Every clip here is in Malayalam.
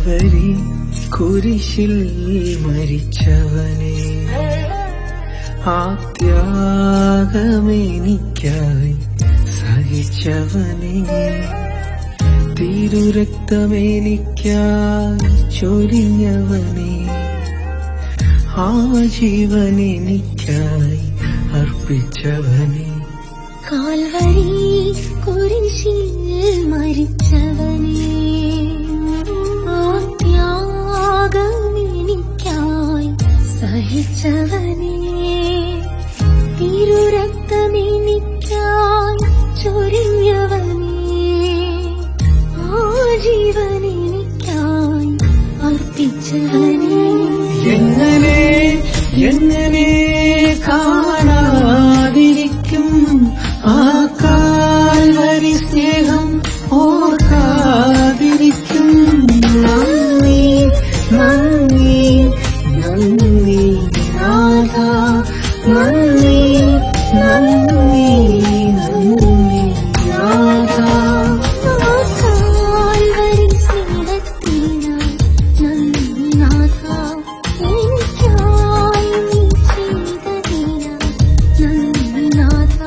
കാൽവരി കുരിശിൽ മരിച്ചവനെ ആ ത്യാഗമെനിക്കായി സഹിച്ചവനെ തിരുരക്തമെനിക്കായി ചൊരിഞ്ഞവനെ ആ ജീവനെനിക്കായി അർപ്പിച്ചവനെ കാൽവരി കുരിശിൽ മരിച്ചവനേ ആ ത്യാഗമെനിക്കായി സഹിച്ചവനേ തിരുരക്തമെനിക്കായി ചൊരിഞ്ഞവനേ ആ ജീവനെനിക്കായി അർപ്പിച്ചവനേ എങ്ങനെ എങ്ങനെ കാണാതിരിക്കും ആ കാൽവരി സ്നേഹം ഓർക്കാതിരിക്കും നന്ദി നന്ദി നന്ദി നാഥ നന്ദി നന്ദി നന്ദി നാഥ കാൽവരി സ്നേഹത്തിനായി നന്ദി നാഥ എനിക്കായി നീ ചെയ്തതിനായി നന്ദി നാഥ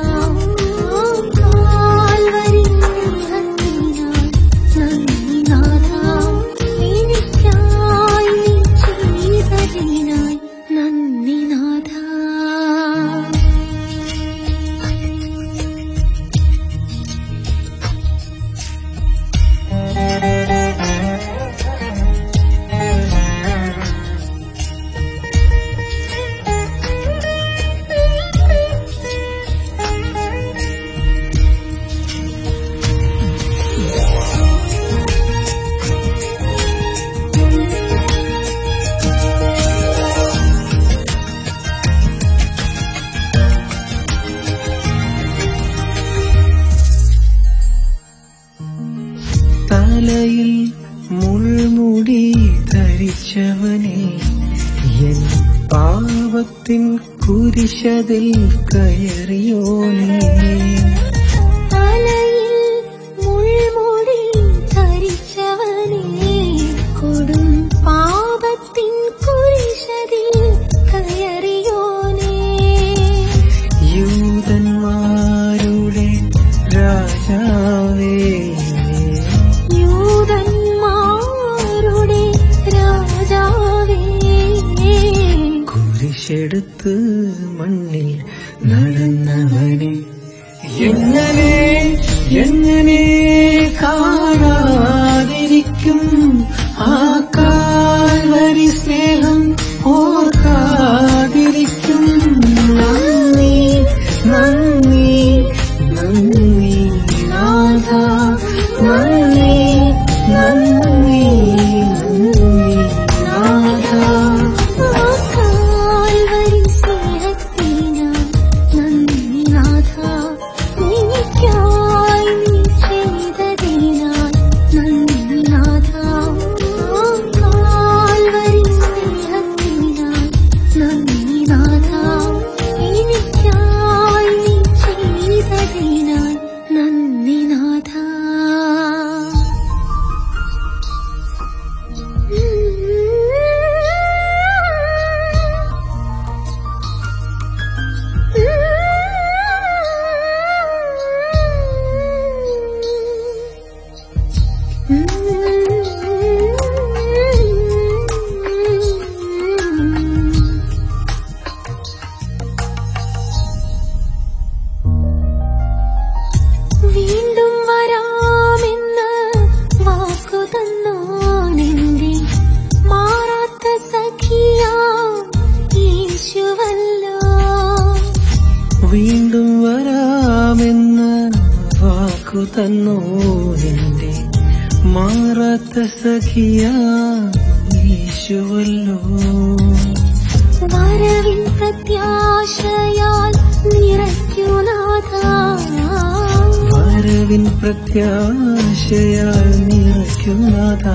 കാൽവരി സ്നേഹത്തിനായി നന്ദി നാഥ എനിക്കായി നീ ചെയ്തതിനായി നന്ദി നാഥ തലയിൽ മുൾമുടി ധരിച്ചവനെ എൻ പാപത്തിൻ കുരിശതിൽ കയറിയോനേ തലയിൽ മുൾമുടി ധരിച്ചവനേ കൊടും പാപത്തിൻ കുരിശതിൽ കയറിയോനേ യൂതന്മാരുടെ രാജാവേ യൂതന്മാരുടെ രാജാവേ കുരിശെടുത്ത് മണ്ണിൽ നടന്നവനെ എങ്ങനെ എങ്ങനെ കാണാതിരിക്കും ആ കാൽവരി സ്നേഹം ഓർക്കാതിരിക്കും നന്ദി നന്ദി നന്ദി നാഥ നന്ദി നന്ദി നന്ദി നാഥ കാൽവരി സ്നേഹത്തിനായി നന്ദി നാഥ എനിക്കായി നീ ചെയ്തതിനായി നന്ദി നാഥ കാൽവരി സ്നേഹത്തിനായി നന്ദി നാഥ എനിക്കായി നീ ചെയ്തതിനായി നന്ദി നാഥ വീണ്ടും വരാമെന്ന് വാക്കു തന്നോനെന്റെ മാറാത്ത സഖിയാ യേശുവല്ലോ വീണ്ടും വരാമെന്ന് വാക്കു തന്നോ എന്റെ മാറാത്ത സഖിയ യേശുവല്ലോ വരവിൻ പ്രത്യാശയാൽ നിറയ്ക്കുനാഥ വരവിൻ പ്രത്യാശയാൽ നിറയ്ക്കുന്നതാ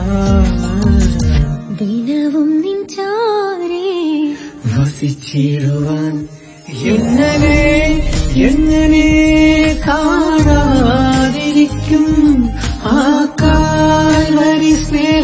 ദിനവും നിൻചാരേ വസിച്ചിടുവാൻ എങ്ങനെ എങ്ങനെ കാണാതിരിക്കും ആ കാൽവരി സ്നേഹം